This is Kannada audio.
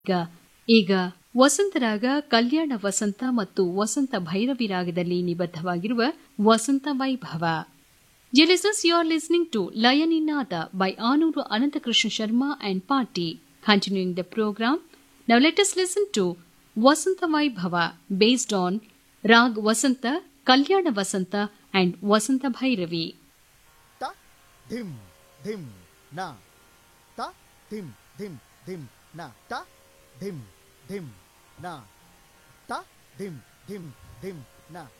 ಈಗ ಈಗ ವಸಂತರಾಗ ಕಲ್ಯಾಣ ವಸಂತ ಮತ್ತು ವಸಂತ ಭೈರವಿ ರಾಗದಲ್ಲಿ ನಿಬದ್ಧವಾಗಿರುವ ವಸಂತ ವೈಭವ Dear listeners, you are listening to Layaninada by Anuru Anantakrishna Sharma and Party. Continuing the program, now let us listen to Vasanta Vaibhava based on Rag Vasanta, Kalyana Vasanta and Vasanta Bhairavi. ta dim dim na ta dim dim dim na ta dim dim na ta dim dim dim na